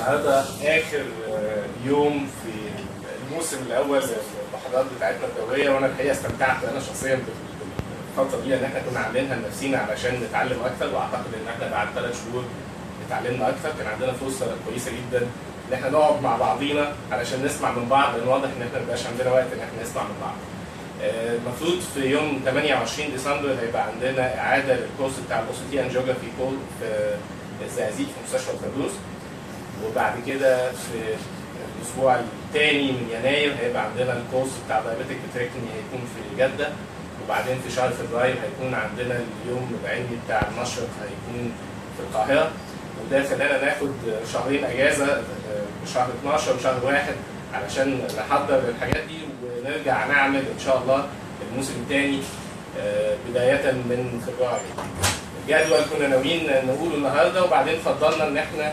النهارده اخر آه، يوم في الموسم الاول للمحاضرات بتاعتنا الدوريه وانا الحقيقه استمتعت انا شخصيا بالفتره دي لان احنا كنا عاملينها لنفسينا علشان نتعلم اكتر واعتقد ان احنا بعد ثلاث شهور اتعلمنا اكتر كان عندنا فرصه كويسه جدا ان احنا نقعد مع بعضينا علشان نسمع من بعض لان واضح ان احنا ما بقاش عندنا وقت ان احنا نسمع من بعض. آه، المفروض في يوم 28 ديسمبر هيبقى عندنا اعاده للكورس بتاع الاو سي تي اند جيوغرافي في الزقازيق في مستشفى الفردوس وبعد كده في الاسبوع الثاني من يناير هيبقى عندنا الكورس بتاع دايابيتك بتريكتومي هيكون في جده وبعدين في شهر فبراير هيكون عندنا اليوم العلمي بتاع المشرق هيكون في القاهره وده خلانا ناخد شهرين اجازه شهر 12 وشهر واحد علشان نحضر الحاجات دي ونرجع نعمل ان شاء الله الموسم الثاني بدايه من فبراير. الجدول كنا ناويين نقوله النهارده وبعدين فضلنا ان احنا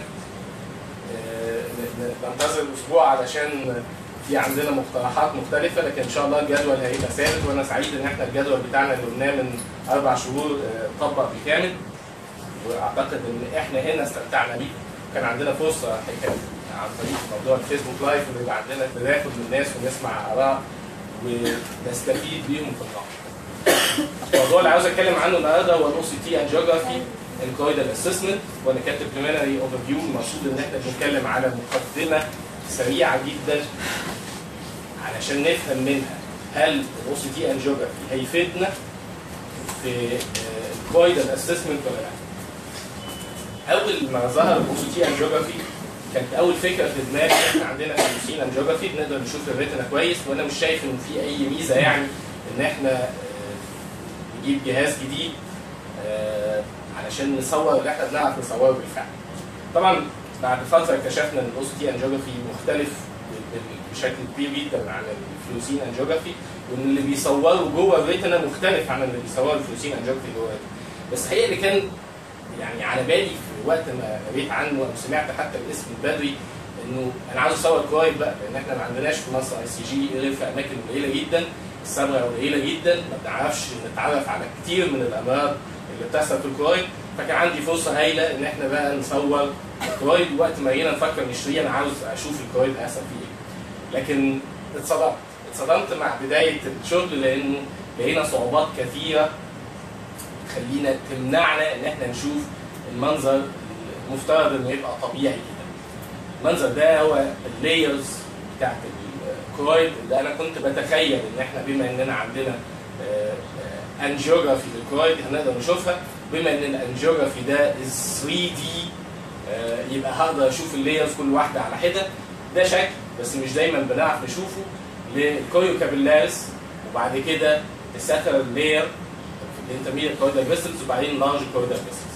آه، ننتظر اسبوع علشان في عندنا مقترحات مختلفة لكن إن شاء الله الجدول هيبقى ثابت وأنا سعيد إن إحنا الجدول بتاعنا اللي قلناه من أربع شهور آه، طبق بالكامل وأعتقد إن إحنا هنا استمتعنا بيه كان عندنا فرصة حكاية عن طريق موضوع الفيسبوك لايف إن يبقى عندنا بناخد من الناس ونسمع آراء ونستفيد بيهم في النقد. الموضوع اللي عاوز اتكلم عنه النهارده هو الاو سي تي اند جيوغرافي الكويدال اسسمنت وانا كاتب بريمينري اوفر فيو المقصود ان احنا بنتكلم على مقدمه سريعه جدا علشان نفهم منها هل الاو سي تي اند جيوغرافي هيفيدنا في الكويدال اسسمنت ولا لا؟ اول ما ظهر الاو سي تي اند جيوغرافي كانت اول فكره في دماغي احنا عندنا في اند جيوغرافي بنقدر نشوف الريتنا كويس وانا مش شايف ان في اي ميزه يعني ان احنا آه، نجيب جهاز جديد آه، علشان نصور اللي احنا بنعرف نصوره بالفعل. طبعا بعد فتره اكتشفنا ان الاو تي انجيوجرافي مختلف بشكل كبير جدا عن الفلوسين انجيوجرافي وان اللي بيصوروا جوه الريتنا مختلف عن اللي بيصوروا الفلوسين انجيوجرافي جوه الريتنا. بس الحقيقه اللي كان يعني على بالي في وقت ما قريت عنه او سمعت حتى الاسم بدري انه انا عاوز اصور كويس بقى لان احنا ما عندناش في مصر اي سي جي غير في اماكن قليله جدا الصبغه قليله جدا ما بنعرفش نتعرف على كتير من الامراض اللي بتحصل في الكرويد فكان عندي فرصه هايله ان احنا بقى نصور الكرويد وقت ما جينا نفكر نشتريه انا عاوز اشوف الكرويد هيحصل فيه ايه لكن اتصدمت اتصدمت مع بدايه الشغل لانه لقينا صعوبات كثيره تخلينا تمنعنا ان احنا نشوف المنظر المفترض انه يبقى طبيعي كده المنظر ده هو اللايرز بتاعت الكرويد اللي انا كنت بتخيل ان احنا بما اننا عندنا انجيوجرافي للكرويد هنقدر نشوفها بما ان الانجيوجرافي ده 3 دي يبقى هقدر اشوف اللايرز كل واحده على حده ده شكل بس مش دايما بنعرف نشوفه للكويو كابيلاريس وبعد كده الساتر لاير في الانترميديت كويدال فيسلز وبعدين لارج كويدال فيسلز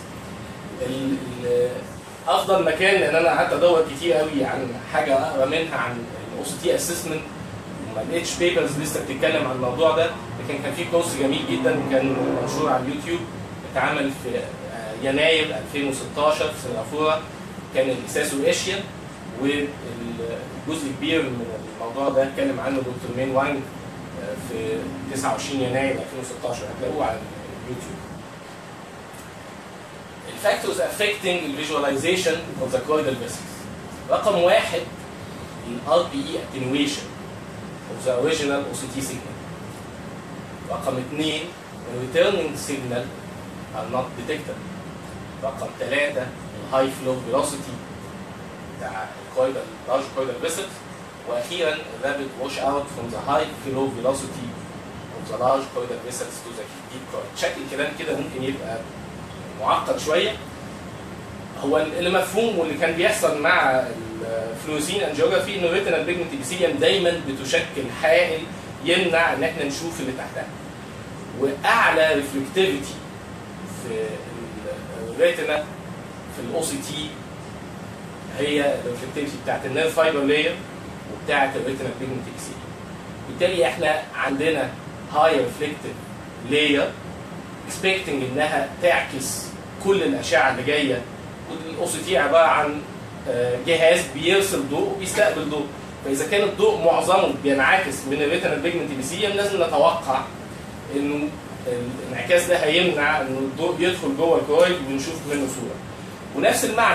افضل مكان لان انا قعدت ادور كتير قوي عن حاجه اقرا منها عن الاو سي تي اسسمنت وما لقيتش بيبرز لسه بتتكلم عن الموضوع ده لكن كان في كورس جميل جدا كان منشور على اليوتيوب اتعمل في يناير 2016 في سنغافوره كان الاساسو ايشيا وجزء كبير من الموضوع ده اتكلم عنه دكتور مين وانج في 29 يناير 2016 هتلاقوه على اليوتيوب الفاكتورز affecting the visualization of the choroidal vessels رقم واحد ال RPE attenuation of the original OCT signal رقم اثنين ال returning signal are not detected رقم ثلاثة ال high flow velocity بتاع الكويدال large choroidal vessels واخيرا ال rapid wash out from the high flow velocity of the large choroidal vessels to the deep choroid شكل الكلام كده ممكن يبقى معقد شويه هو اللي مفهوم واللي كان بيحصل مع الفلوسين انجيوجرافي انه الريتنال بيجمنت ابيثيليوم دايما بتشكل حائل يمنع ان احنا نشوف اللي تحتها واعلى ريفلكتيفيتي في الريتنا في الاو سي تي هي الريفلكتيفيتي بتاعت النيرف فايبر لاير وبتاعت الريتنال بيجمنت ابيثيليوم بالتالي احنا عندنا هاي ريفلكتيف لاير اكسبكتنج انها تعكس كل الاشعه اللي جايه والاو سي تي عباره عن جهاز بيرسل ضوء وبيستقبل ضوء فاذا كان الضوء معظمه بينعكس من الريتنال بيجمنت ابيثيليوم لازم نتوقع انه الانعكاس ده هيمنع ان الضوء يدخل جوه الكرويد ونشوف منه صوره ونفس المعنى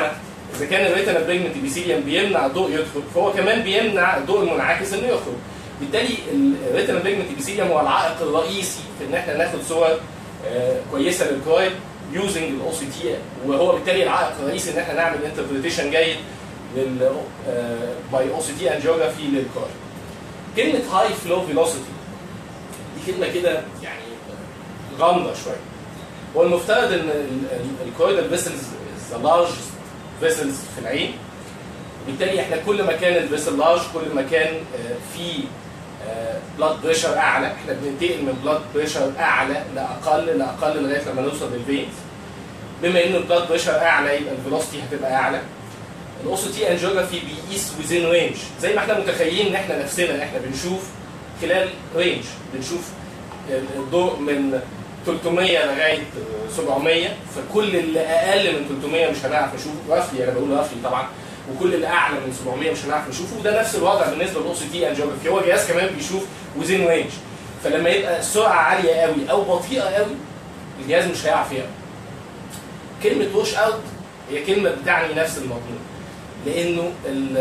اذا كان الريتنا بيجمنت ابيثيليوم بيمنع الضوء يدخل فهو كمان بيمنع الضوء المنعكس انه يخرج بالتالي الريتنا بيجمنت ابيثيليوم هو العائق الرئيسي في ان احنا ناخد صور آه، كويسه للكويد يوزنج الاو سي تي وهو بالتالي العائق الرئيسي ان احنا نعمل انتربريتيشن جيد لل باي او سي تي انجيوجرافي للكويد كلمه هاي فلو فيلوسيتي دي كلمه كده يعني غامضه شويه هو المفترض ان الكويدال فيسلز ذا لارج فيسلز في العين وبالتالي احنا كل ما كان الفيسل لارج كل ما كان آه، في بلاد بريشر اعلى احنا بننتقل من بلاد بريشر اعلى لاقل لاقل لغايه لما نوصل للفينز بما ان البلاد بريشر اعلى يبقى الفيلوسيتي هتبقى اعلى الاو سي تي انجيوجرافي بيقيس ويزين رينج زي ما احنا متخيلين ان احنا نفسنا احنا بنشوف خلال رينج بنشوف الضوء من 300 لغايه 700 فكل اللي اقل من 300 مش هنعرف نشوفه رفلي انا بقول رفلي طبعا وكل اللي اعلى من 700 مش هنعرف نشوفه وده نفس الوضع بالنسبه للاو سي تي انجيوجرافي هو جهاز كمان بيشوف وزين رينج فلما يبقى السرعه عاليه قوي او بطيئه قوي الجهاز مش هيعرف يقرا كلمه ووش اوت هي كلمه بتعني نفس المضمون لانه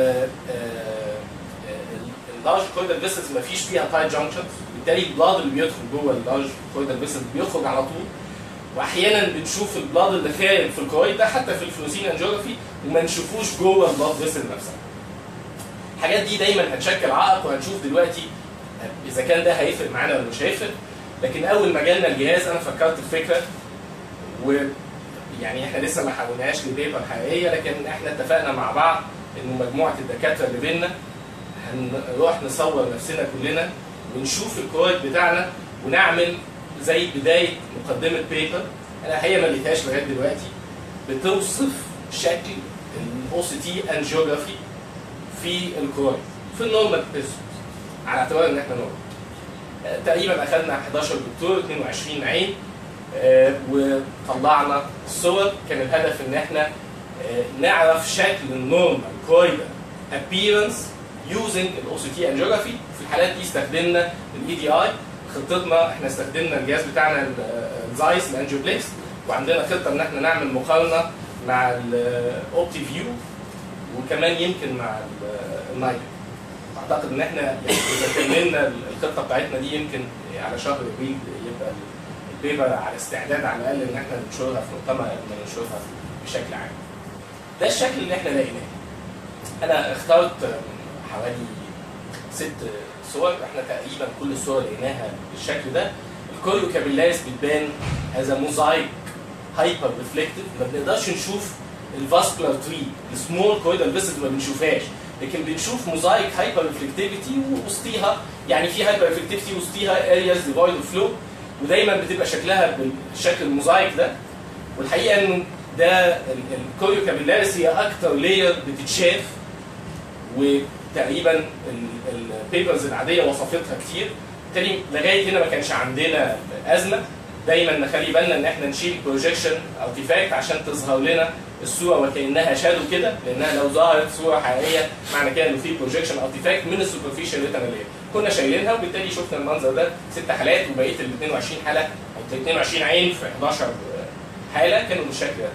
اللارج كويدال فيسلز ما فيش فيها تايت جانكشنز بالتالي البلاد اللي بيدخل جوه اللارج كويدال فيسلز بيخرج على طول واحيانا بنشوف البلاد اللي خارج في الكويد ده حتى في الفلوسين انجيوجرافي وما نشوفوش جوه البلاد فيسل نفسها الحاجات دي دايما هتشكل عائق وهنشوف دلوقتي اذا كان ده هيفرق معانا ولا مش هيفرق لكن اول ما جالنا الجهاز انا فكرت في فكره و يعني احنا لسه ما حولناهاش لبيبر حقيقيه لكن احنا اتفقنا مع بعض انه مجموعه الدكاتره اللي بينا هنروح نصور نفسنا كلنا ونشوف الكويد بتاعنا ونعمل زي بدايه مقدمه بيبر انا هي ما لقيتهاش لغايه دلوقتي بتوصف شكل الاو سي تي انجيوجرافي في الكويد في النورمال بيرسونز على اعتبار ان احنا نورمال آه، تقريبا اخذنا 11 دكتور 22 عين آه، وطلعنا الصور كان الهدف ان احنا آه، نعرف شكل النورمال كويدا appearance using الاو سي تي انجيوجرافي في الحالات دي استخدمنا الاي دي اي خطتنا احنا استخدمنا الجهاز بتاعنا الزايس الانجيوبليكس وعندنا خطه ان احنا نعمل مقارنه مع الاوبتي فيو وكمان يمكن مع النايت اعتقد ان احنا يعني اذا كملنا الخطه بتاعتنا دي يمكن على شهر ابريل يبقى البيبر على استعداد على الاقل ان احنا ننشرها في مؤتمر قبل ما ننشرها بشكل عام. ده الشكل اللي احنا لقيناه. انا اخترت حوالي ست صور احنا تقريبا كل الصور لقيناها بالشكل ده. الكوريو كابيلاس بتبان هذا موزايك هايبر ريفلكتيف ما بنقدرش نشوف الفاسكولار تري السمول كويدال فيسز ما بنشوفهاش لكن بنشوف موزايك هايبر ريفلكتيفيتي ووسطيها يعني في هايبر ريفلكتيفيتي وسطيها ارياز ديفايد اوف فلو ودايما بتبقى شكلها بالشكل الموزايك ده والحقيقه انه ده الكوريو كابيلاريس هي اكتر لاير بتتشاف وتقريبا البيبرز العاديه وصفتها كتير بالتالي لغايه هنا ما كانش عندنا ازمه دايما نخلي بالنا ان احنا نشيل بروجيكشن ارتيفاكت عشان تظهر لنا الصوره وكانها شادو كده لانها لو ظهرت صوره حقيقيه معنى كده انه في بروجيكشن ارتيفاكت من السوبرفيشال ريتنال لاير كنا شايلينها وبالتالي شفنا المنظر ده ست حالات وبقيه ال 22 حاله او 22 عين في 11 حاله كانوا بالشكل ده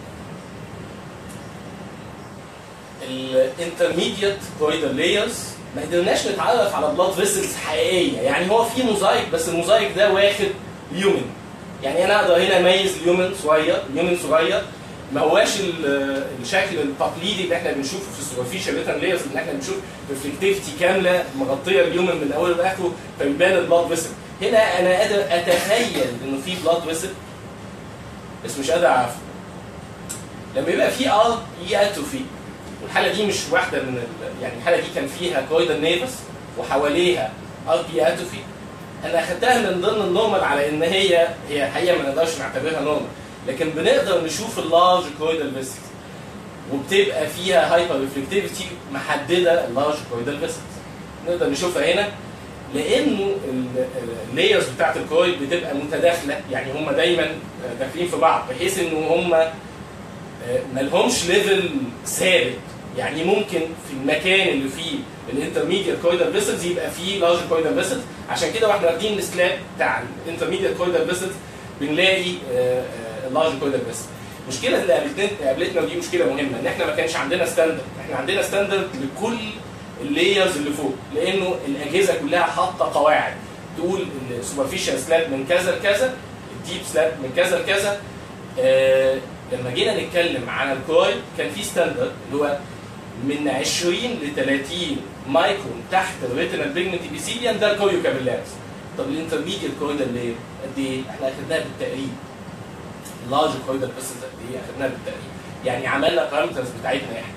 الانترميديت كويدال لايرز ما قدرناش نتعرف على بلاد فيسلز حقيقيه يعني هو في موزايك بس الموزايك ده واخد يومن يعني انا اقدر هنا اميز اليومن صغير اليومن صغير ما هواش الشكل التقليدي اللي احنا بنشوفه في السوبرفيشال ريتن لايرز ان احنا بنشوف ريفلكتيفيتي كامله مغطيه اليومن من اوله لاخره فبيبان البلاد فيسل هنا انا قادر اتخيل انه في بلاد فيسل بس مش قادر اعرفه لما يبقى في ار ياتوفي والحاله دي مش واحده من ال... يعني الحاله دي كان فيها كويدال نيفس وحواليها ار بي اتوفي انا اخدتها من ضمن النورمال على ان هي هي حقيقه ما نقدرش نعتبرها نورمال لكن بنقدر نشوف اللارج كويدال فيسلز وبتبقى فيها هايبر ريفلكتيفيتي محدده اللارج كويدال فيسلز نقدر نشوفها هنا لانه اللايرز بتاعت الكويد بتبقى متداخله يعني هم دايما داخلين في بعض بحيث ان هم ما لهمش ليفل ثابت يعني ممكن في المكان اللي فيه الانترميديت كويدال فيسلز يبقى فيه لارج كويدال فيسلز عشان كده واحنا واخدين السلاب بتاع الانترميديت كويدال فيسلز بنلاقي اللارج كويدال فيسلز المشكله اللي قابلتنا قابلتنا ودي مشكله مهمه ان احنا ما كانش عندنا ستاندرد احنا عندنا ستاندرد لكل اللايرز اللي فوق لانه الاجهزه كلها حاطه قواعد تقول السوبرفيشال سلاب من كذا لكذا الديب سلاب من كذا لكذا آه لما جينا نتكلم عن الكويل كان في ستاندرد اللي هو من 20 ل 30 مايكرون تحت الريتنال بيجمنت ابيثيليوم ده الكويو كابيلاريز طب الانترميديت كويل اللي ايه؟ قد ايه؟ احنا اخدناها بالتقريب اللارج كويل بس قد ايه؟ اخدناها بالتقريب يعني عملنا بارامترز بتاعتنا احنا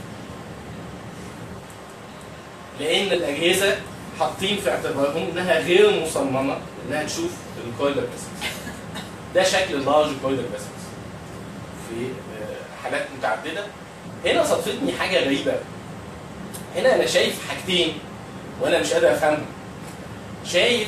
لان الاجهزه حاطين في اعتبارهم انها غير مصممه انها تشوف الكويلر فيسلز ده شكل اللارج كويلر فيسلز في آه، حالات متعدده هنا صدفتني حاجه غريبه أوي. هنا انا شايف حاجتين وانا مش قادر افهمهم شايف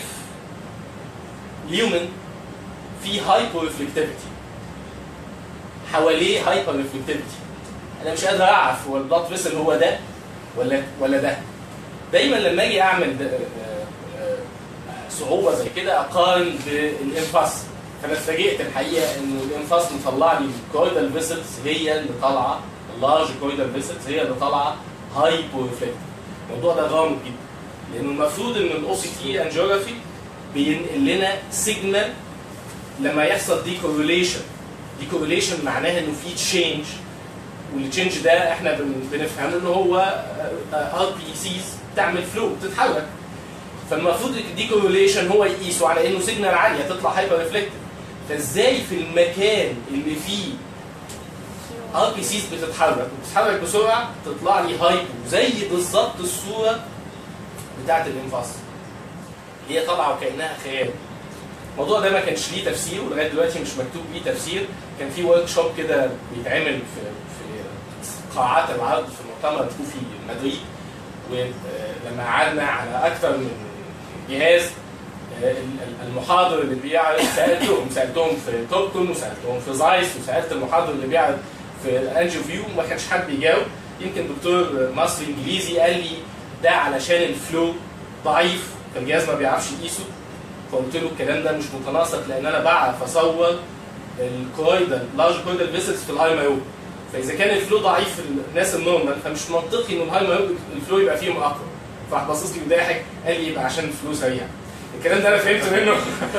ليومن في هايبر ريفلكتيفيتي حواليه هايبر ريفلكتيفيتي انا مش قادر اعرف هو البلاد فيسل هو ده ولا ولا ده دايما لما اجي اعمل ده- آه، آه، صعوبه زي كده اقارن بالانفاس فانا اتفاجئت الحقيقه انه الانفاس مطلع لي الكويدال فيسلز هي اللي طالعه اللارج كويدال فيسلز هي اللي طالعه هايبو ريفلكتيف الموضوع ده غامض جدا لانه المفروض ان الاو سي تي انجيوغرافي بينقل لنا سيجنال لما يحصل دي كورليشن دي كورليشن معناها انه في تشينج والتشينج ده احنا بن- بنفهمه ان هو ار بي سيز بتعمل فلو بتتحرك فالمفروض دي كورليشن هو يقيسه على انه سيجنال عاليه تطلع هايبر ريفلكتيف فازاي في المكان اللي فيه ار بي سيز بتتحرك وبتتحرك بسرعه تطلع لي هايبو زي بالظبط الصوره بتاعت الانفاس هي طالعه وكانها خيال الموضوع ده ما كانش ليه تفسير ولغايه دلوقتي مش مكتوب ليه تفسير كان في ورك شوب كده بيتعمل في في قاعات العرض في مؤتمر كوفي مدريد ولما قعدنا على اكثر من جهاز آه، ال- المحاضر اللي بيعرض سالتهم سالتهم في توبكون وسالتهم في زايس وسالت المحاضر اللي بيعرض في انجيو فيو ما كانش حد بيجاوب يمكن دكتور مصري انجليزي قال لي ده علشان الفلو ضعيف فالجهاز ما بيعرفش يقيسه فقلت له الكلام ده مش متناسق لان انا بعرف اصور الكويدال لارج كويدال فيسلز في الهاي مايوب فاذا كان الفلو ضعيف في الناس النورمال فمش منطقي ان الهاي مايوب الفلو يبقى فيهم اقوى فراح باصص لي وضاحك قال لي يبقى عشان الفلو سريع الكلام ده انا فهمت منه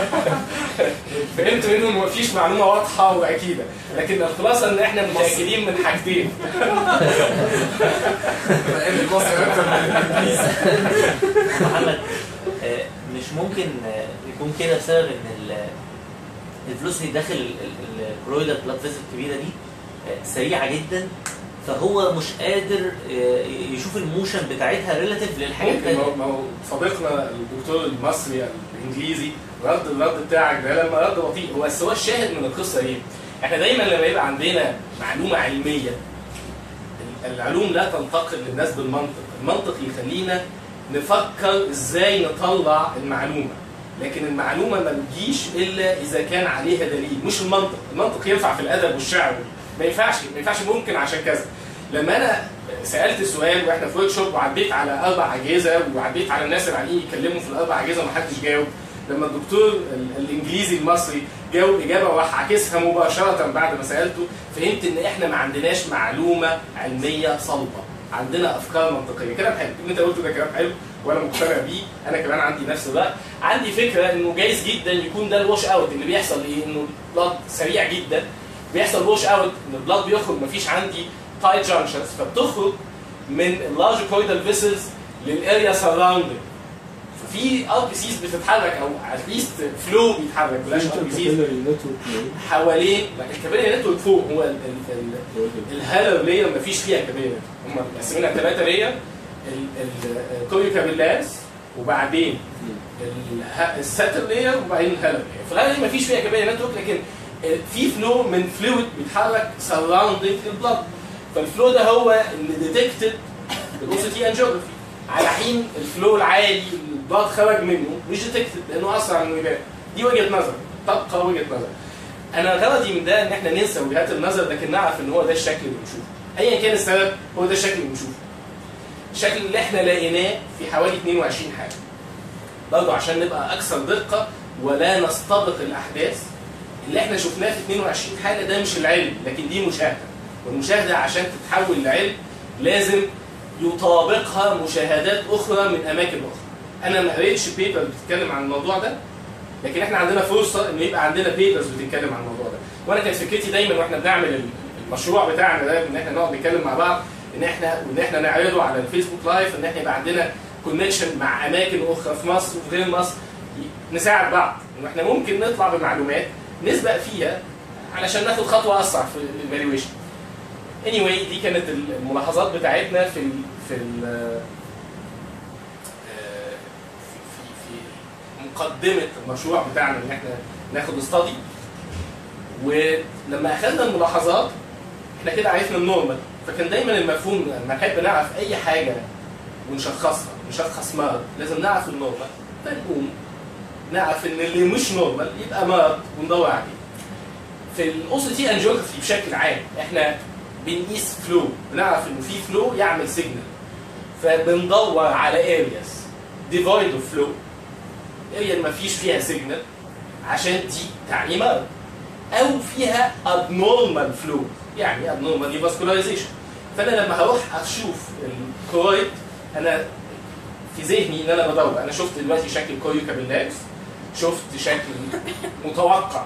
فهمت منه انه مفيش معلومه واضحه واكيده لكن الخلاصه ان احنا متاكدين من حاجتين محمد آه، مش ممكن آه، يكون كده بسبب ان ال- الفلوس اللي داخل الكرويدال بلاد فيزل الكبيره دي آه، سريعه جدا فهو مش قادر آه، يشوف الموشن بتاعتها ريلاتيف للحاجات ممكن ما التانية هو- ما هو صديقنا الدكتور المصري الانجليزي رد الرد بتاعك ده لما رد بطيء هو بس هو الشاهد من القصه ايه؟ احنا دايما لما يبقى عندنا معلومه علميه ال- العلوم لا تنتقل للناس بالمنطق، المنطق يخلينا نفكر ازاي نطلع المعلومه لكن المعلومه ما بتجيش الا اذا كان عليها دليل مش المنطق، المنطق ينفع في الادب والشعر ما ينفعش ما ينفعش ممكن عشان كذا لما انا سالت سؤال واحنا في ورك شوب وعديت على اربع اجهزه وعديت على الناس اللي قاعدين يتكلموا في الاربع اجهزه ومحدش جاوب لما الدكتور ال- الانجليزي المصري جاوب اجابه وراح عاكسها مباشره بعد ما سالته فهمت ان احنا ما عندناش معلومه علميه صلبه عندنا افكار منطقيه كلام حلو اللي انت قلته ده كلام حلو وانا مقتنع بيه انا كمان عندي نفس الراي عندي فكره انه جايز جدا يكون ده الوش اوت اللي بيحصل ايه انه البلاد سريع جدا بيحصل وش اوت ان البلاد بيخرج مفيش عندي تايت جانكشنز فبتخرج من اللارج كويدال فيسلز للاريا سراوندنج ففي ار بي سيز بتتحرك او اتليست فلو بيتحرك بلاش ار بي سيز حوالين الكابيلاري نتورك فوق هو ال- ال- ال- الهالر لاير مفيش فيها كابيلاري هم مقسمينها ثلاثه لاير الكوريو كابيلاس وبعدين ال- الساتر لاير وبعدين الهالر لاير في الهالر مفيش فيها كابيلاري نتورك لكن في فلو من فلويد بيتحرك سراوندنج البلد فالفلو ده هو اللي ديتكتد بالاو سي تي انجيوجرافي على حين الفلو العالي اللي البلد خرج منه مش ديتكتد لانه اسرع من يبان دي وجهه نظر تبقى وجهه نظر انا غرضي من ده ان احنا ننسى وجهات النظر لكن نعرف ان هو ده الشكل اللي بنشوفه ايا كان السبب هو ده الشكل اللي بنشوفه الشكل اللي احنا لقيناه في حوالي 22 حاله برضه عشان نبقى اكثر دقه ولا نستبق الاحداث اللي احنا شفناه في 22 حاله ده مش العلم لكن دي مشاهده والمشاهده عشان تتحول لعلم لازم يطابقها مشاهدات اخرى من اماكن اخرى انا ما قريتش بيبر بتتكلم عن الموضوع ده لكن احنا عندنا فرصه ان يبقى عندنا بيبرز بتتكلم عن الموضوع ده وانا كانت فكرتي دايما واحنا بنعمل المشروع بتاعنا ده ان احنا نقعد نتكلم مع بعض ان احنا وان احنا نعرضه على الفيسبوك لايف ان احنا يبقى عندنا كونكشن مع اماكن اخرى في مصر وفي غير مصر نساعد بعض ان احنا ممكن نطلع بمعلومات نسبق فيها علشان ناخد خطوه اسرع في الايفالويشن anyway دي كانت الملاحظات بتاعتنا في ال في ال في, في, في مقدمه المشروع بتاعنا ان احنا ناخد استادي ولما اخذنا الملاحظات احنا كده عرفنا النورمال فكان دايما المفهوم لما نحب نعرف اي حاجه ونشخصها نشخص مرض لازم نعرف النورمال فنقوم نعرف ان اللي مش نورمال يبقى مرض وندور عليه في الاو سي تي انجيوغرافي بشكل عام احنا بنقيس فلو بنعرف انه في فلو يعمل سيجنال فبندور على ارياز ديفايد اوف فلو اريا ما فيش فيها سيجنال عشان دي تعني مرض او فيها abnormal فلو يعني abnormal دي vascularization فانا لما هروح اشوف الكرويد انا في ذهني ان انا بدور انا شفت دلوقتي شكل كويو كابيلاكس شفت شكل متوقع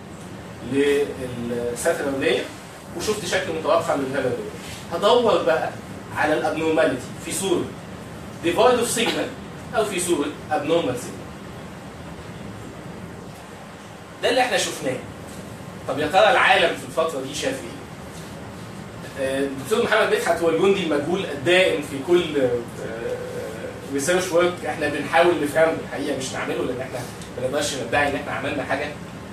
للساتر لاير وشفت شكل متوقع للهالا لاير هدور بقى على الابنورماليتي في صوره ديفايد اوف سيجنال او في صوره ابنورمال سيجنال ده اللي احنا شفناه طب يا ترى العالم في الفتره دي شاف ايه؟ الدكتور محمد مدحت هو الجندي المجهول الدائم في كل ريسيرش ورك احنا بنحاول نفهمه الحقيقه مش نعمله لان احنا ما نقدرش ندعي ان احنا عملنا حاجه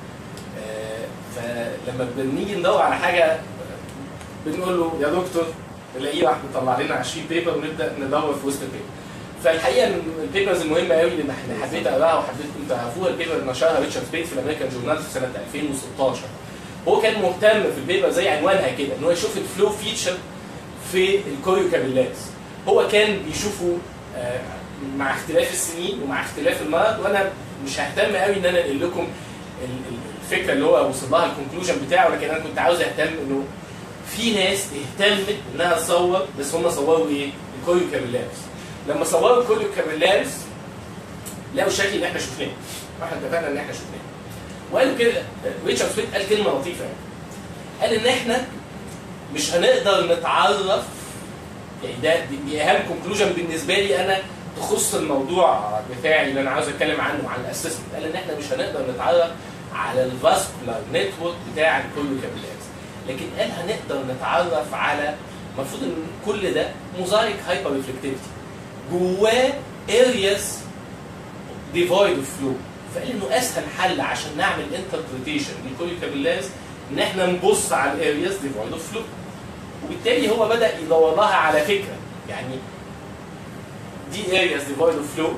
فلما بنيجي ندور على حاجه بنقول له يا دكتور نلاقيه راح مطلع لنا 20 بيبر ونبدا ندور في وسط البيبر فالحقيقه من البيبرز المهمه قوي اللي احنا حبيت اقراها وحبيتكم تعرفوها البيبر اللي نشرها ريتشارد بيت في الامريكان جورنال في سنه 2016 هو كان مهتم في البيبر زي عنوانها كده ان هو يشوف الفلو فيتشر في الكوريو كابيلات هو كان بيشوفه مع اختلاف السنين ومع اختلاف المرض وانا مش ههتم قوي ان انا انقل لكم الفكره اللي هو وصل لها الكونكلوجن بتاعه لكن انا كنت عاوز اهتم انه في ناس اهتمت انها تصور بس هم صوروا ايه؟ الكوريو كابيلاريس لما صوروا الكوريو كابيلاريس لقوا الشكل اللي احنا شفناه واحنا اتفقنا ان احنا شفناه وقالوا كده ريتشارد سويت قال كلمه لطيفه يعني قال ان احنا مش هنقدر نتعرف يعني ده دي اهم كونكلوجن بالنسبه لي انا تخص الموضوع بتاعي اللي انا عاوز اتكلم عنه عن الاسسمنت قال ان احنا مش هنقدر نتعرف على الفاسكولار نتورك بتاع الكوريو كابيلاريس لكن قال هنقدر نتعرف على المفروض ان كل ده موزايك هايبر ريفلكتيفيتي جواه ارياز ديفايد اوف فلو فقال انه اسهل حل عشان نعمل انتربريتيشن للكوريو كابيلاريس ان احنا نبص على الارياز ديفايد اوف فلو وبالتالي هو بدا يدور لها على فكره يعني دي ارياز ديفايد اوف فلو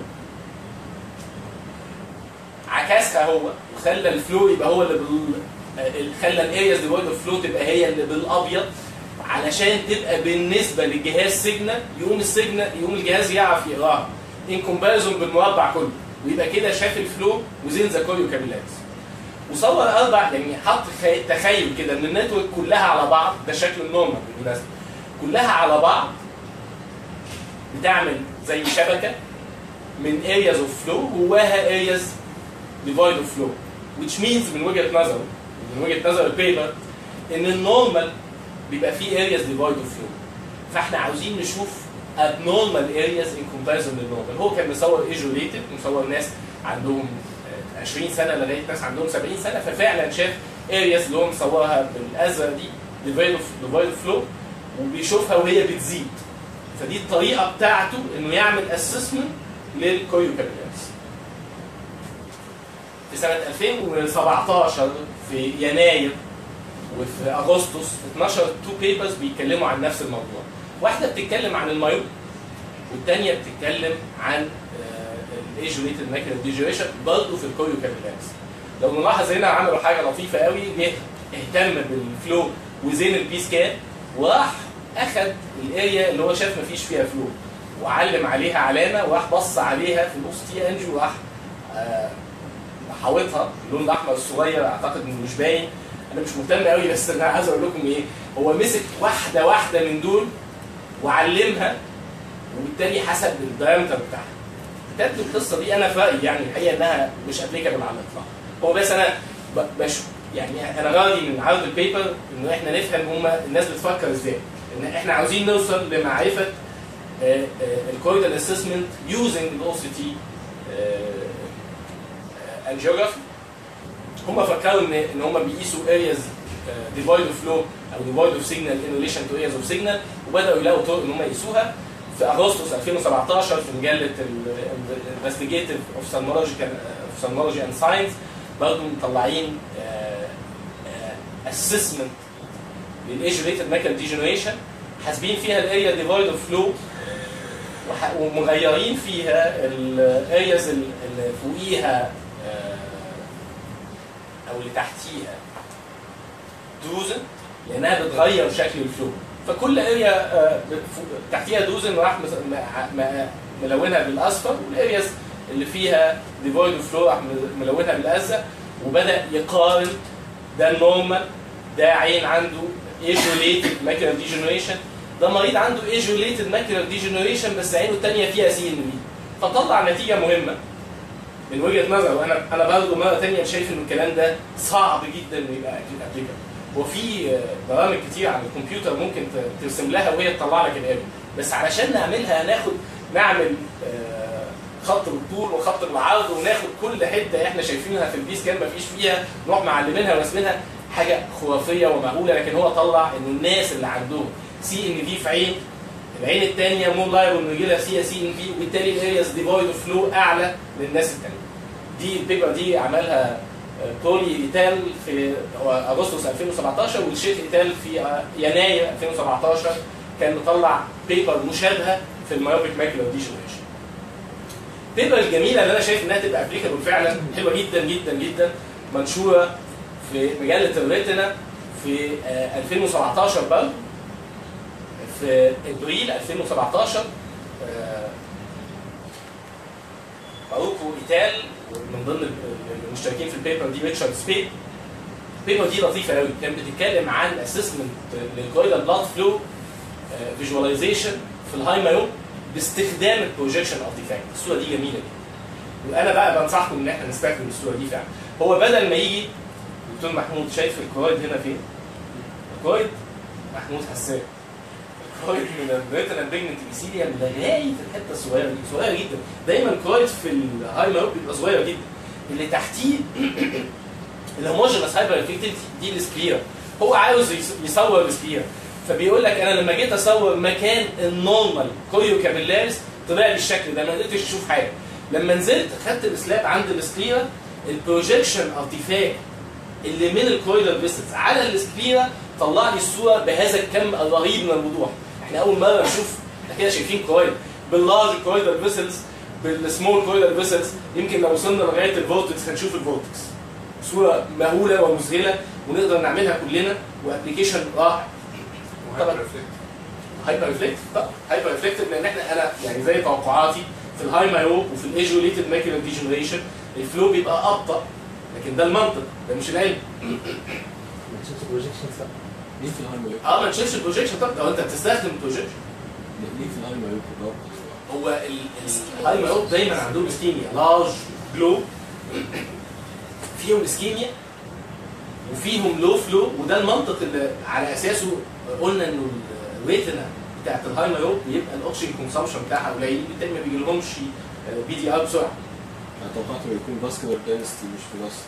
عكسها هو وخلى الفلو يبقى هو اللي بال... خلى الارياز ديفايد اوف فلو تبقى هي اللي بالابيض علشان تبقى بالنسبه للجهاز سيجنال يقوم السيجنال يقوم الجهاز يعرف يقراها ان كومباريزون بالمربع كله ويبقى كده شاف الفلو وزين ذا كوريو كابيلاريز وصور اربع يعني حط تخيل كده ان النتورك كلها على بعض ده شكل النورمال بالمناسبه كلها على بعض بتعمل زي شبكه من areas of flow جواها areas devoid of flow which means من وجهه نظره من وجهه نظر البيبر ان النورمال بيبقى فيه areas devoid of flow فاحنا عاوزين نشوف abnormal areas in comparison للنورمال هو كان مصور ايجوليتد مصور ناس عندهم 20 سنه لغايه ناس عندهم 70 سنه ففعلا شاف areas اللي هو مصورها بالازرق دي devoid of devoid of flow وبيشوفها وهي بتزيد فدي الطريقه بتاعته انه يعمل اسسمنت للكوريو كابيلاريز في سنه 2017 في يناير وفي اغسطس اتنشر تو بيبرز بيتكلموا عن نفس الموضوع واحده بتتكلم عن المايوب والثانيه بتتكلم عن الايجوليتد ماكينال ديجريشن برضه في الكوريو كابيلاريز لو نلاحظ هنا عملوا حاجه لطيفه قوي جه اهتم بالفلو وزين البي سكان وراح اخذ الاريا اللي هو شاف مفيش فيها فلو وعلم عليها علامه وراح بص عليها في الاوس تي انجي وراح آه حاوطها اللون الاحمر الصغير اعتقد انه مش باين انا مش مهتم قوي بس انا عايز اقول لكم ايه هو مسك واحده واحده من دول وعلمها وبالتالي حسب الدايمتر بتاعها كتابه القصه دي انا في رايي يعني الحقيقه انها مش ابليكابل على الاطلاق هو بس انا ب- بش يعني انا راضي من عرض البيبر انه احنا نفهم هما الناس بتفكر ازاي ان احنا عاوزين نوصل لمعرفه الكويدال اسسمنت يوزنج الاو سي تي الجيوغرافي هم فكروا ان ان هم بيقيسوا ارياز ديفايد اوف فلو او ديفايد اوف سيجنال ان ريليشن تو ارياز اوف سيجنال وبداوا يلاقوا طرق ان هم يقيسوها في اغسطس 2017 في مجله انفستيجيتيف اوفثالمولوجيكال اوفثالمولوجي اند ساينس برضه مطلعين اسسمنت للايج ريتد ماكل ديجنريشن حاسبين فيها الاريا ديفايد اوف فلو ومغيرين فيها الارياز اللي فوقيها آه، او اللي تحتيها دوزن لانها بتغير شكل الفلو فكل اريا آه، فوق- تحتيها دوزن راح مس- م- م- ملونها بالاصفر والارياز اللي فيها ديفويد اوف فلو راح م- ملونها بالازرق وبدا يقارن ده النورمال ده عين عنده ايجوليتد ماكيولار ديجنريشن ده مريض عنده ايجوليتد ماكيولار ديجنريشن بس عينه الثانيه فيها سي ان في فطلع نتيجه مهمه من وجهه نظر وانا انا برضه مره ثانيه شايف ان الكلام ده صعب جدا انه يبقى ابليكابل وفي آه، برامج كتير على الكمبيوتر ممكن ت- ترسم لها وهي تطلع لك الاريا بس علشان نعملها هناخد نعمل آه، خط بالطول وخط بالعرض وناخد كل حته احنا شايفينها في البيس كان مفيش فيها نروح معلمينها ورسمينها حاجه خرافيه ومهوله لكن هو طلع ان الناس اللي عندهم سي ان في في عين العين الثانيه مور لايبل انه يجي لها سي سي ان في وبالتالي الارياز ديفويد اوف فلو اعلى للناس الثانيه. دي البيبر دي عملها آه، بولي ايتال في اغسطس 2017 والشيخ ايتال في آه، يناير 2017 كان مطلع بيبر مشابهه في المايوبيك ماكيولار ديجنريشن. البيبر الجميله اللي انا شايف انها تبقى ابليكابل فعلا حلوه جدا جدا جدا منشوره في مجله الريتنا في آه، 2017 برضه في ابريل 2017 آه، باروكو ايتال من ضمن المشتركين في البيبر دي ريتشارد سبيد البيبر دي لطيفه قوي كانت بتتكلم عن اسسمنت للكويلر بلاد فلو فيجواليزيشن في الهاي مايوب باستخدام البروجيكشن ارتيفاكت الصوره دي جميله جدا وانا بقى بنصحكم ان احنا نستخدم الصوره دي فعلا هو بدل ما يجي دكتور محمود شايف الكرويد هنا فين؟ الكرويد محمود حسان الكرويد من الريتنا بيجمنت ايسيليوم لغايه الحته الصغيره دي صغيره جدا دايما الكرويد في الهاي مايوب بيبقى صغير جدا اللي تحتيه الهوموجينس هايبر افكتيفيتي دي السكليرا هو عاوز يص- يصور السكليرا فبيقول لك انا لما جيت اصور مكان النورمال كويو كابيلاريس طلع لي الشكل ده ما قدرتش اشوف حاجه لما نزلت خدت السلاب عند السكليرا البروجيكشن ارتيفاكت اللي من الكويلر فيسلز على السكليرا طلع لي الصوره بهذا الكم الرهيب من الوضوح احنا اول مره نشوف احنا كده شايفين كويل باللارج كويلر فيسلز بالسمول كويلر فيسلز يمكن لو وصلنا لغايه الفولتكس هنشوف الفولتكس صوره مهوله ومذهله ونقدر نعملها كلنا وابلكيشن رائع طبعا. هايبر ريفلكت طبعا هايبر ريفلكت لان احنا انا يعني زي توقعاتي في الهاي مايوب وفي الايجوليتد ماكيولار ديجنريشن الفلو بيبقى ابطا لكن ده المنطق ده مش العلم ما تشوفش بروجيكشن صح ليه في الهاي مايوب؟ اه ما تشيلش البروجيكشن طب لو انت بتستخدم البروجيكشن ليه في الهاي مايوب بالظبط؟ هو ال- الهاي مايوب دايما عندهم اسكيميا لارج جلو فيهم اسكيميا وفيهم لو فلو وده المنطق اللي على اساسه قلنا انه الريتنا بتاعت الهاي مايوب بيبقى الاكسجين كونسامشن بتاعها قليل بالتالي ما بيجيلهمش بي دي ار بسرعه انا توقعت انه يكون فاسكولار دنسيتي مش فيلوسيتي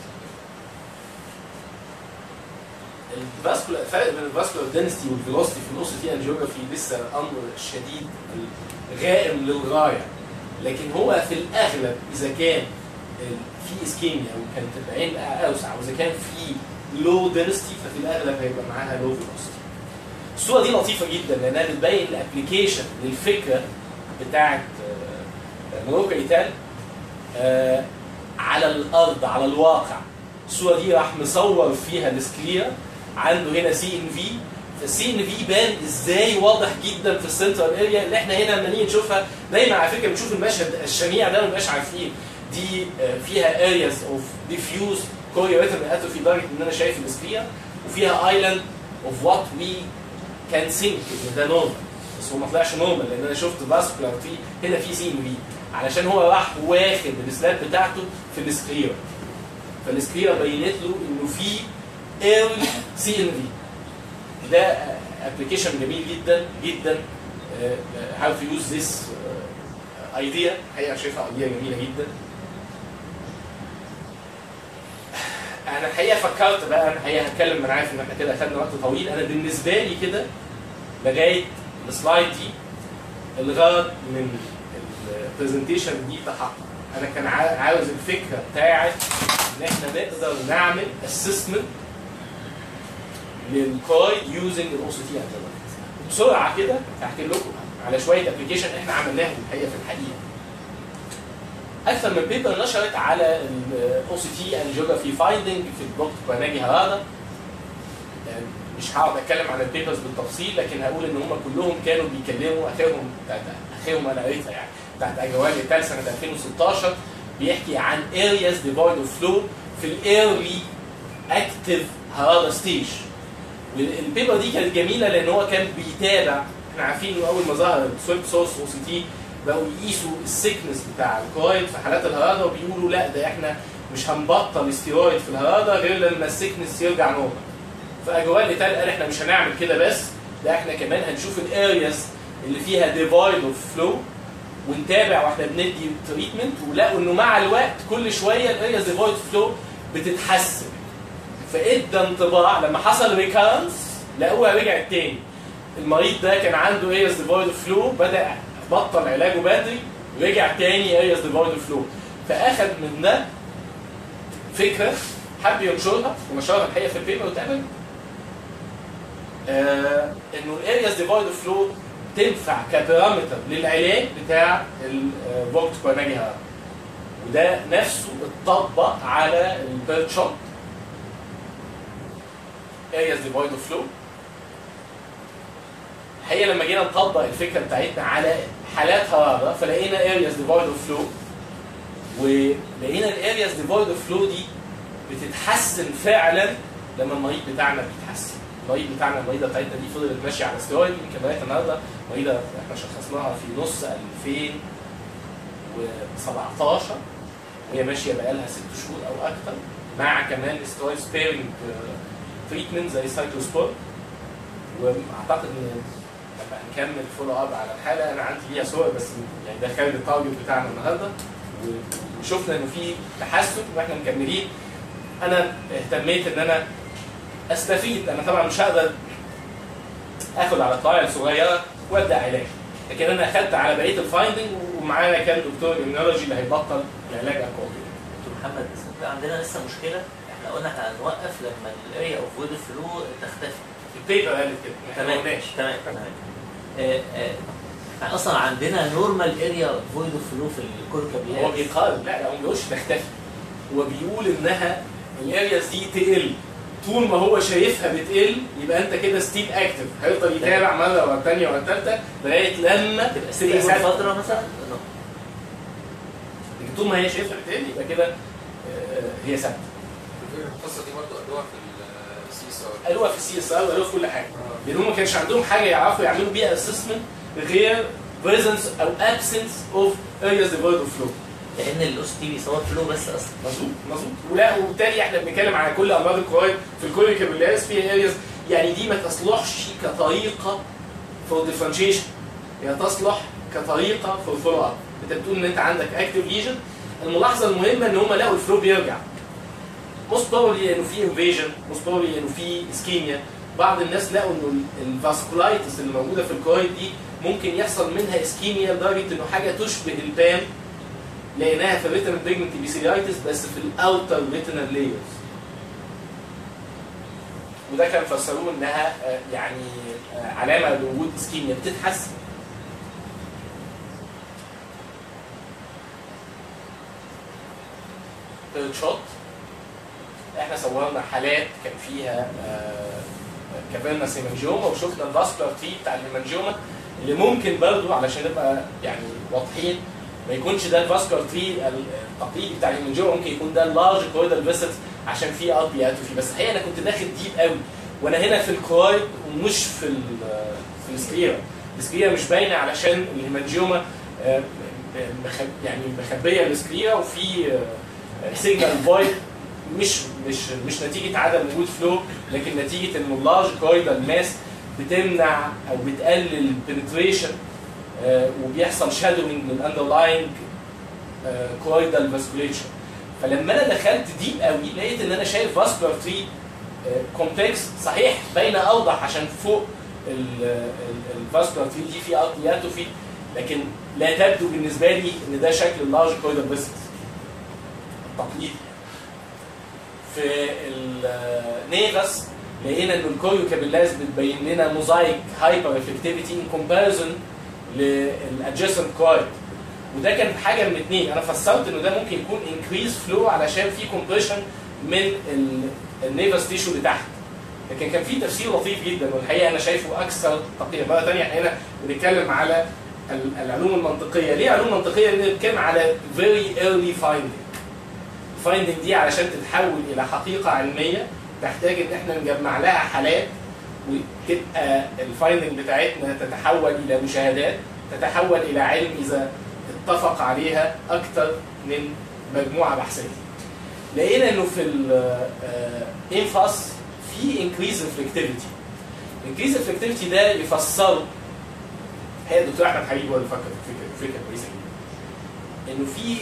الفاسكولار الفرق بين الفاسكولار دنسيتي والفيلوسيتي في النص دي انجيوجرافي لسه امر شديد غائم للغايه لكن هو في الاغلب اذا كان ال- في اسكيميا وكانت العين اوسع واذا كان في لو دنسيتي ففي الاغلب هيبقى معاها لو فيلوسيتي الصوره دي لطيفه جدا لانها بتبين الابلكيشن للفكره بتاعت آه، مروكا ايتال آه، على الارض على الواقع الصوره دي راح مصور فيها السكليرا عنده هنا سي ان في فالسي ان في بان ازاي واضح جدا في السنترال اريا اللي احنا هنا لما نيجي نشوفها دايما على فكره بنشوف المشهد الشنيع ده ما بنبقاش عارفين دي آه، فيها areas of diffuse chorioretinal atrophy لدرجه ان انا شايف السكليا وفيها island of what we can think ان ده نورمال بس هو ما طلعش نورمال لان انا شفت فاسكولار في هنا في سي ام في علشان هو راح واخد السلاب بتاعته في السكليرا فالسكليرا بينت له انه في early سي ام في ده ابلكيشن جميل جدا جدا هاو تو يوز ذس ايديا الحقيقه شايفها ايديا جميله جدا انا الحقيقه فكرت بقى انا الحقيقه هتكلم انا عارف ان احنا كده خدنا وقت طويل انا بالنسبه لي كده لغايه السلايد دي الغرض من البرزنتيشن دي تحقق انا كان عا- عاوز الفكره بتاعت ان احنا نقدر نعمل اسسمنت للكويد يوزنج الاو سي تي بسرعه كده هحكي لكم على شويه ابلكيشن احنا عملناهم الحقيقه في الحقيقه اكثر من بيبر نشرت على الاو سي تي اند جيوغرافي فايندنج في الدكتور كواناجي هارادا يعني مش هقعد اتكلم عن البيبرز بالتفصيل لكن هقول ان هم كلهم كانوا بيكلموا اخرهم بتاعت اخرهم انا قريتها يعني بتاعت اجوال التال سنه 2016 بيحكي عن areas devoid of flow في الايرلي اكتف هارادا ستيج والبيبر دي كانت جميله لان هو كان بيتابع احنا عارفين انه اول ما ظهر السويب سورس او سي تي بقوا يقيسوا السكنس بتاع الكويد في حالات الهراده وبيقولوا لا ده احنا مش هنبطل استيرويد في الهراده غير لما السكنس يرجع نورمال فاجوال ايتال قال احنا مش هنعمل كده بس ده احنا كمان هنشوف الارياز اللي فيها ديفايد اوف فلو ونتابع واحنا بندي تريتمنت ولقوا انه مع الوقت كل شويه الارياز ديفايد فلو بتتحسن فادى انطباع لما حصل ريكارنس لقوها رجعت تاني المريض ده كان عنده ارياز ديفايد فلو بدا بطل علاجه بدري رجع تاني ارياز ديفايد فلو فاخد من ده فكره حب ينشرها ونشرها الحقيقه في البيبر واتقبل آه انه الارياز ديفايد فلو تنفع كبارامتر للعلاج بتاع الفولت كواناجي هارد وده نفسه اتطبق على البيرت شوت areas devoid of flow الحقيقه لما جينا نطبق الفكره بتاعتنا على حالات حراره فلقينا areas devoid of flow ولقينا الارياز devoid of flow دي بتتحسن فعلا لما المريض بتاعنا بيتحسن المريض بتاعنا المريضه بتاعتنا دي فضلت ماشيه على ستيرويد يمكن لغايه النهارده مريضه احنا شخصناها في نص 2017 وهي ماشيه بقالها ست شهور او اكثر مع كمان ستيرويد سبيرنج تريتمنت زي سايكلوسبور واعتقد ان لما نكمل فولو اب على الحاله انا عندي ليها صور بس يعني ده خارج التارجت بتاعنا النهارده وشفنا انه في تحسن واحنا مكملين انا اهتميت ان انا استفيد انا طبعا مش هقدر اخد على ترايل صغيره وابدا علاج لكن انا اخدت على بقيه الفايندنج ومعانا كان دكتور اميونولوجي اللي هيبطل العلاج الكوفيد دكتور محمد بس عندنا لسه مشكله احنا قلنا هنوقف لما الاريا اوف ويد فلو تختفي البيبر قالت كده احنا ما تمام قلناش تمام تمام آه، آه، احنا اصلا عندنا نورمال اريا فويد فلو في هو الكوركابيلات بيقارن لا لا هو ما بيقولش تختفي هو بيقول انها الارياز دي تقل طول ما هو شايفها بتقل يبقى انت كده ستيل اكتف هيفضل يتابع مره ورا الثانيه ورا الثالثه لغايه لما تبقى تبقى ستيبل ثابته فتره مثلا لكن طول ما هي شايفها بتقل يبقى كده آه، هي ثابته القصه دي برضه قالوها في السي اس ار قالوها في السي اس ار وقالوها في كل حاجه لان هم ما كانش عندهم حاجه يعرفوا يعملوا بيها اسسمنت غير presence او absence of areas devoid of flow لان الاو تي بيصور فلو بس اصلا مظبوط مظبوط ولا وبالتالي احنا بنتكلم على كل امراض الكرويد في الكل كابيلاس في ارياز يعني دي ما تصلحش كطريقه فور ديفرنشيشن هي تصلح كطريقه فور فولو اب انت بتقول ان انت عندك اكتف ليجن الملاحظه المهمه ان هم لقوا الفلو بيرجع موست بروبلي انه في انفيجن موست بروبلي انه في اسكيميا بعض الناس لقوا انه الفاسكولايتس اللي موجوده في الكرويد دي ممكن يحصل منها اسكيميا لدرجه انه حاجه تشبه البام لقيناها في الريتنال بيجمنت بيسيلايتس بس في الاوتر ريتنال لايرز وده كان فسروه انها آه، يعني آه، علامه لوجود اسكيميا بتتحسن ثيرد شوت احنا صورنا حالات كان فيها كافيرنا سيمنجيوما وشفنا الفاسكولار تي بتاع المنجيوما اللي ممكن برضه علشان نبقى يعني واضحين ما يكونش ده الفاسكولار تري التقليدي بتاع الهيمنجيوما ممكن يكون ده اللارج كويدال فيسلز عشان في اربي اتروفي بس الحقيقه انا كنت داخل ديب قوي وانا هنا في الكرويد ومش في ال في السكليرا السكليرا مش باينه علشان الهيمنجيوما آه، مخ- يعني مخبيه السكليرا وفي سيجنال فويد مش مش مش نتيجه عدم وجود فلو لكن نتيجه ان اللارج كويدال ماس بتمنع او بتقلل البنتريشن وبيحصل شادوينج للاندرلاينج كويدال فاسكوليتشر فلما انا دخلت ديب قوي لقيت ان انا شايف فاسكولار تري كومبلكس صحيح باينه اوضح عشان فوق الفاسكولار تري دي في اتروفي لكن لا تبدو بالنسبه لي ان ده شكل اللارج كويدال فيسلز التقليدي في النيفس لقينا ان الكوريو كابيلاز بتبين لنا موزايك هايبر افكتيفيتي ان كومباريزون للادجيسنت كويد وده كان حاجه من اثنين انا فسرت انه ده ممكن يكون انكريز فلو علشان في كومبريشن من النيفس تيشو اللي تحت لكن كان في تفسير لطيف جدا والحقيقه انا شايفه اكثر تقييم مره ثانيه احنا هنا بنتكلم على ال- العلوم المنطقيه ليه علوم منطقيه لان بنتكلم على very early finding الفايندنج دي علشان تتحول الى حقيقه علميه تحتاج ان احنا نجمع لها حالات وتبقى الفايندنج بتاعتنا تتحول الى مشاهدات تتحول الى علم اذا اتفق عليها اكثر من مجموعه بحثيه. لقينا انه في الانفاس في انكريز ريفلكتيفيتي. انكريز ريفلكتيفيتي ده يفسره هي الدكتور احمد حبيب هو اللي فكر في فكره فكره كويسه جدا. انه في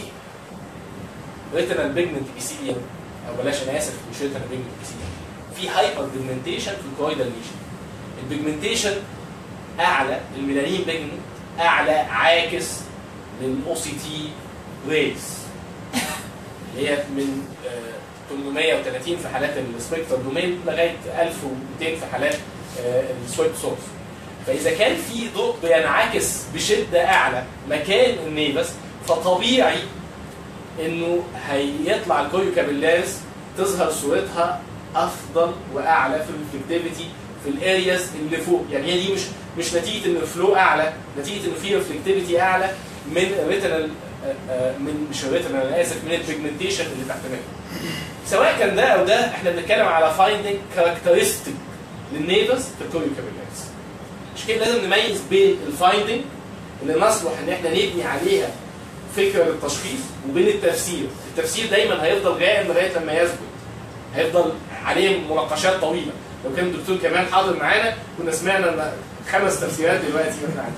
ريتنال بيجمنت ابيثيليوم او بلاش انا اسف مش ريتنال بيجمنت ابيثيليوم في هايبر بيجمنتيشن في الكويدال ليجن البيجمنتيشن اعلى الميلانين بيجمنت اعلى عاكس للاو سي تي ريز اللي هي من آه، 830 في حالات السبيكتر دومين لغايه 1200 في حالات السويب سورس فاذا كان في ضوء بينعكس بشده اعلى مكان النيفس فطبيعي انه هيطلع الكوريو كابيلاز تظهر صورتها افضل واعلى في الريفلكتيفيتي في الارياز اللي فوق يعني هي دي مش مش نتيجه ان الفلو اعلى نتيجه ان في ريفلكتيفيتي اعلى من الريتنال من مش الريتنال انا اسف من البيجمنتيشن اللي تحت منها سواء كان ده او ده احنا بنتكلم على فايندنج كاركترستيك للنيفس في الكوريو كابيلاز عشان كده لازم نميز بين الفايندنج اللي نصلح ان احنا نبني عليها فكره للتشخيص وبين التفسير التفسير دايما هيفضل غائب لغايه لما يثبت هيفضل عليه مناقشات طويله لو كان الدكتور كمان حاضر معانا كنا سمعنا خمس تفسيرات دلوقتي واحنا قاعدين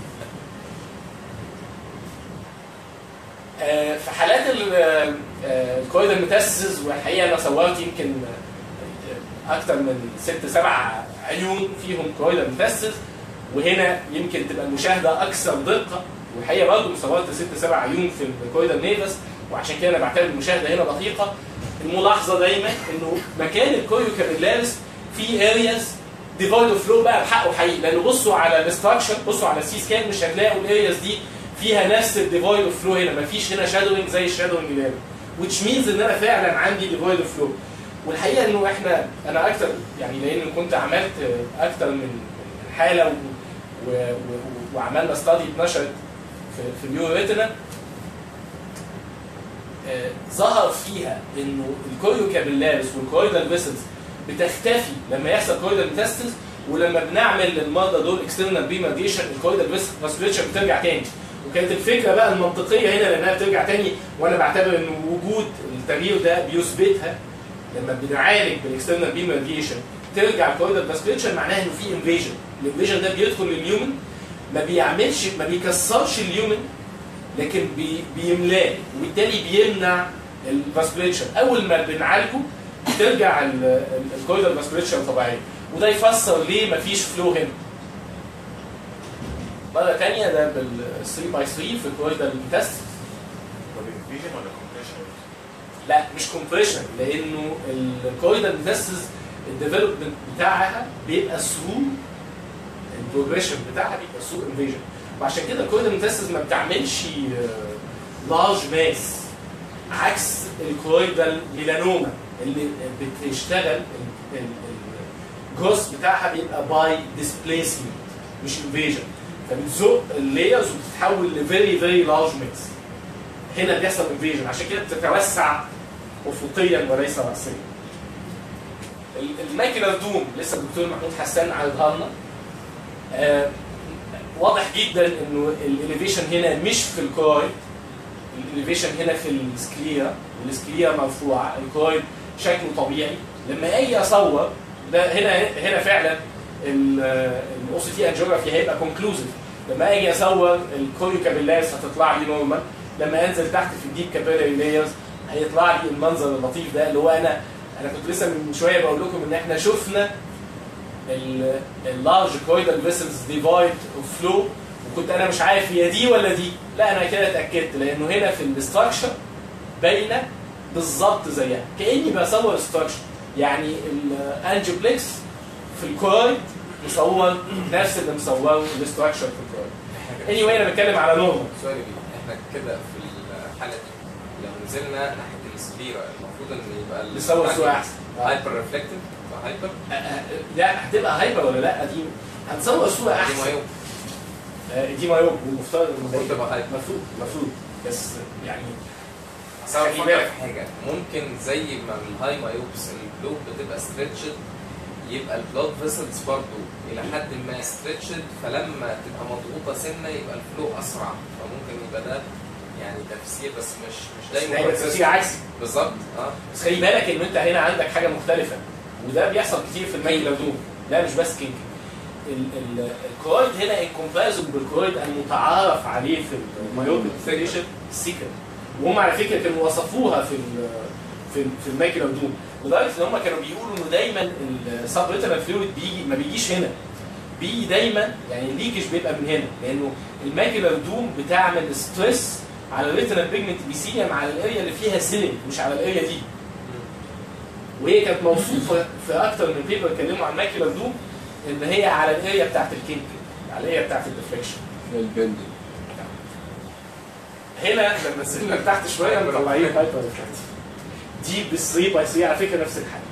آه، في حالات الكويد المتسس والحقيقه انا صورت يمكن آه، اكتر من ست سبع عيون فيهم كويد متسس وهنا يمكن تبقى المشاهده اكثر دقه والحقيقه برضه صورت ست سبع عيون في الكويدا نيفس وعشان كده انا بعتبر المشاهده هنا دقيقه الملاحظه دايما انه مكان الكوريو كابيلاريس في ارياز ديفايد اوف فلو بقى بحقه حقيقي لانه بصوا على الاستراكشر بصوا على السي سكان مش هتلاقوا الارياز دي فيها نفس الديفايد اوف فلو هنا مفيش هنا شادوينج زي الشادوينج اللي هنا which means ان انا فعلا عندي ديفايد اوف فلو والحقيقه انه احنا انا اكتر يعني لان كنت عملت اكتر من من حاله و و و وعملنا ستادي اتنشرت في في اليو ريتنا آه، ظهر فيها انه الكوريو كابيلاريس والكويدال فيسلز بتختفي لما يحصل كويدال ميتاستس ولما بنعمل للمرضى دول اكسترنال بيمارجيشن الكويدال فاسكوليتشر بترجع تاني وكانت الفكره بقى المنطقيه هنا لانها بترجع تاني وانا بعتبر ان وجود التغيير ده بيثبتها لما بنعالج بالاكسترنال بيمارجيشن ترجع الكويدال فاسكوليتشر معناها انه في انفيجن الانفيجن ده بيدخل لليومن ما بيعملش ما بيكسرش اليومن لكن بي بيملاه وبالتالي بيمنع الفاسكوليتشر اول ما بنعالجه ترجع الكويدال فاسكوليتشر طبيعيه وده يفسر ليه مفيش فلو هنا مرة تانية ده بال 3 باي 3 في الكويدال تيست فيجن ولا كومبريشن؟ لا مش كومبريشن لانه الكويدال تيست الديفلوبمنت بتاعها بيبقى ثرو البروجريشن بتاعها بيبقى ثرو انفيجن وعشان كده الكويدال تيست ما بتعملش لارج ماس عكس الكويدال ميلانوما اللي بتشتغل الجروس بتاعها بيبقى باي ديسبليسمنت مش انفيجن فبتزق اللايرز وبتتحول لفيري فيري لارج ماس هنا بيحصل انفيجن عشان كده بتتوسع افقيا وليس راسيا ال- الماكينال دوم لسه الدكتور محمود حسان عرضها لنا آه، واضح جدا انه الاليفيشن هنا مش في الكورويد الاليفيشن هنا في السكليرا والسكليرا مرفوعه الكورويد شكله طبيعي لما اجي اصور ده هنا هنا فعلا الاو سي تي انجيوغرافي هيبقى كونكلوزيف لما اجي اصور الكوريو كابيلاس هتطلع لي نورمال لما انزل تحت في الديب كابيلاري لايرز هيطلع لي المنظر اللطيف ده اللي هو انا انا كنت لسه من شويه بقول لكم ان احنا شفنا اللارج كويدال فيسلز ديفايد اوف فلو وكنت انا مش عارف هي دي ولا دي لا انا كده اتاكدت لانه هنا في الاستراكشر باينه بالظبط زيها كاني بصور استراكشر يعني الانجيوبلكس في الكورويد مصور نفس اللي مصوره الاستراكشر في الكورويد اني anyway انا بتكلم على نورمال سؤالي بيه احنا كده في الحاله دي لو نزلنا ناحيه السكليرا المفروض ان يبقى نصور الصوره احسن هايبر ريفلكتيف هايبر آه، آه، لا هتبقى هايبر ولا لا دي هتصور الصوره دي احسن مايوب آه، دي مايوب المفترض إنه المفروض ده- تبقى هايبر المفروض المفروض بس يعني بس انا خلي بفكر بالك. في حاجه ممكن زي ما الهاي مايوبس البلوب بتبقى ستريتشد يبقى البلاد فيسلز برضو الى حد ما ستريتشد فلما تبقى مضغوطه سنه يبقى الفلو اسرع فممكن يبقى ده يعني تفسير بس مش مش دايما هيبقى تفسير عكسي بالظبط اه بس خلي بالك ان انت هنا عندك حاجه مختلفه وده بيحصل كتير في المايل دوم لا مش بس كينج الكرويد هنا ان كومباريزون بالكرويد المتعارف عليه في المايوبيك فيريشن سيكر وهم على فكره كانوا وصفوها في ال في في المايكرو دوم لدرجه ان هم كانوا بيقولوا انه دايما السب ريتنال فلويد بيجي ما بيجيش هنا بيجي دايما يعني الليكج بيبقى من هنا لانه الماكيولار دوم بتعمل ستريس على الريتنال بيجمنت بيسيليوم على الاريا اللي فيها سيلينج مش على الاريا دي وهي كانت موصوفه في اكتر من بيبر اتكلموا عن ماكيولار دوم ان هي على الاريا بتاعت الكينك على الاريا بتاعت الديفليكشن البندنج هنا لما نزلنا لتحت شويه مطلعين هايبر ريفلكتيف دي بال 3 باي 3 على فكره نفس الحاجه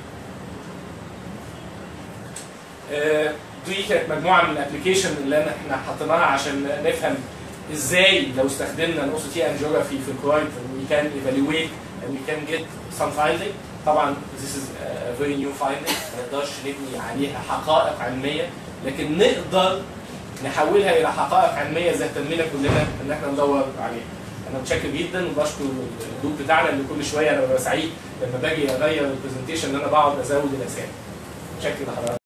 آه، دي كانت مجموعه من الابلكيشن اللي أنا- احنا حطيناها عشان نفهم ازاي لو استخدمنا الاو تي انجيوغرافي في الكويت we can evaluate and we can get some finding طبعا this is a very new finding ما نقدرش نبني عليها حقائق علميه لكن نقدر نحولها الى حقائق علميه زي اهتمينا كلنا ان احنا ندور عليها. انا متشكر جدا وبشكر الجروب بتاعنا اللي كل شويه انا ببقى سعيد لما باجي اغير البرزنتيشن ان انا بقعد ازود الاسامي. متشكر لحضرتك.